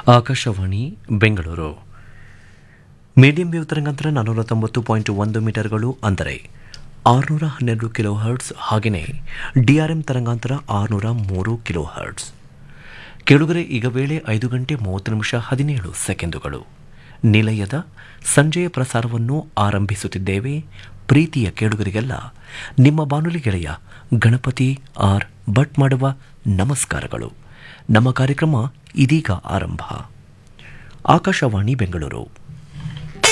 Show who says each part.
Speaker 1: Akashvani Bengaluru medium wave ತರಂಗಾಂತರ ನಾನ್ನೂರ ತೊಂಬತ್ತು ಪಾಯಿಂಟ್ ಒಂದು ಮೀಟರ್ಗಳು ಅಂದರೆ ಆರುನೂರ ಹನ್ನೆರಡು ಕಿಲೋ ಹರ್ಟ್ಸ್ ಹಾಗೆಯೇ ಡಿಆರ್ಎಂ ತರಂಗಾಂತರ ಆರುನೂರ ಮೂರು ಕಿಲೋ ಹರ್ಟ್ಸ್ ಕೆಳಗರೆ ಈಗ ವೇಳೆ ಐದು ಗಂಟೆ ಮೂವತ್ತು ನಿಮಿಷ ಹದಿನೇಳು ಸೆಕೆಂಡುಗಳು ನಿಲಯದ ಸಂಜೆಯ ಪ್ರಸಾರವನ್ನು ಆರಂಭಿಸುತ್ತಿದ್ದೇವೆ ಪ್ರೀತಿಯ ಕೇಳುಗರಿಗೆಲ್ಲ ನಿಮ್ಮ ಬಾನುಲಿ ಗೆಳೆಯ ಗಣಪತಿ ಆರ್ ಭಟ್ ಮಾಡುವ ನಮಸ್ಕಾರಗಳು ನಮ್ಮ ಕಾರ್ಯಕ್ರಮ ಇದೀಗ ಆರಂಭ ಆಕಾಶವಾಣಿ ಬೆಂಗಳೂರು